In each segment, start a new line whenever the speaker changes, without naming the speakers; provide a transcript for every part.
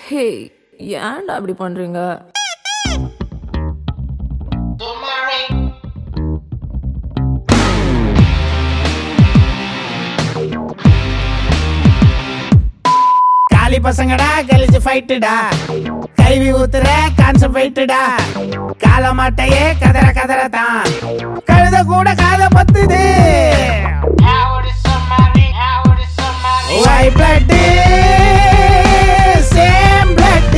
ஹே ஏன்டா அப்படி பண்றீங்க
காலி பசங்கடா கழிச்சு ஃபைட்டுடா கைவி ஊத்துற கான்செப்ட் ஃபைட்டுடா கால மாட்டையே கதற கதற தான் கழுத கூட காத பத்துது why blood same blood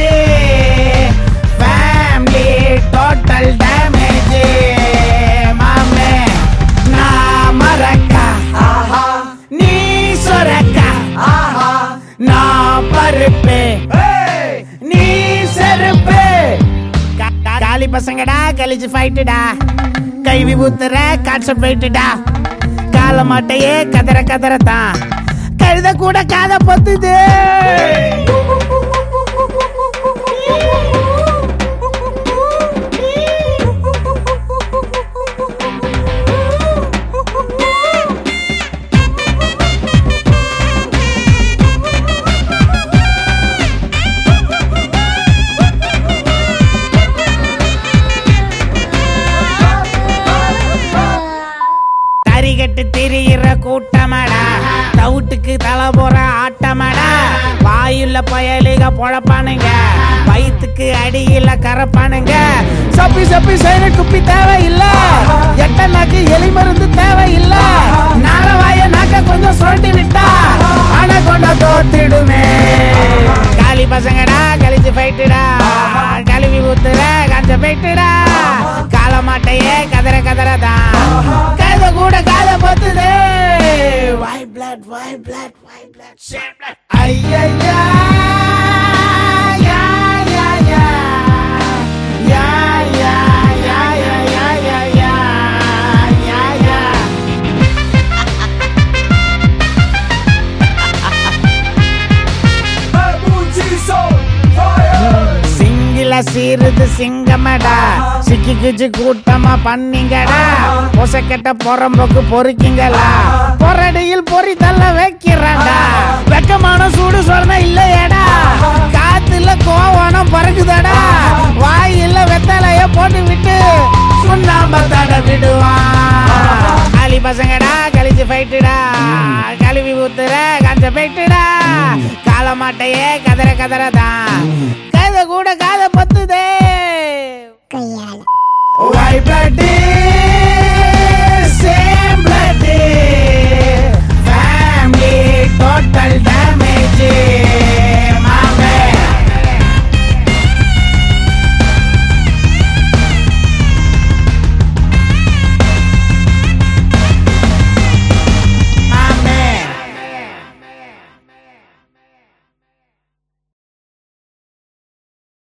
family total damage மாமே நான் மறக்கா ஆஹா நீ சொரக்கா ஆஹா நான் பருப்பு நீ செருப்பு கா- கா- காலி பசங்கடா கழிச்சு ஃபைட்டுடா கைவி ஊத்துற கான்செப்ட் ஃபைட்டுடா கால மாட்டையே கதற கதற தான் கழுத கூட காத பொத்துது தரிகட்டு திரியிற கூட்டமடா தவுட்டுக்கு தலை போற ஆட்டமடா வாயுள்ள பயலுக பொழப்பானுங்க வயிற்றுக்கு அடியில கரப்பானுங்க சப்பி சப்பி செய்யற குப்பி தேவையில்ல எட்ட நாக்கு எலி மருந்து தேவையில்ல நார வாய நாக்க கொஞ்சம் சுரண்டி விட்டா ஆனா கொண்ட தோத்திடுமே காலி பசங்கடா கழிச்சு போயிட்டுடா கழுவி ஊத்துற கஞ்ச போயிட்டுடா கால மாட்டையே கதற கதறதான் கழுத கூட கால பொத்துது why blood why blood why blood share blood ஐயா யா யா யா யா யா யா யா யா யா யா யா சிங்கில சீருது சிங்கமடா சிக்கி கிச்சு கூட்டமா பண்ணீங்கடா பொசக்கெட்ட பொறம்போக்கு பொறுக்கிங்களா பொறடியில் பொறி தள்ள வைக்கிறான்டா வெக்கமான சூடு சொரண இல்லையடா காத்துல கோவணம் பறக்குதடா வாயில வெத்தலைய போட்டு விட்டு சுண்ணாம்ப தட விடுவான் காலி பசங்கடா கழிச்சு போயிட்டுடா கழுவி ஊத்துற கஞ்ச போயிட்டுடா கால மாட்டையே கதற கதறதான் கதை கூட காத பத்துதே
கையால
White blood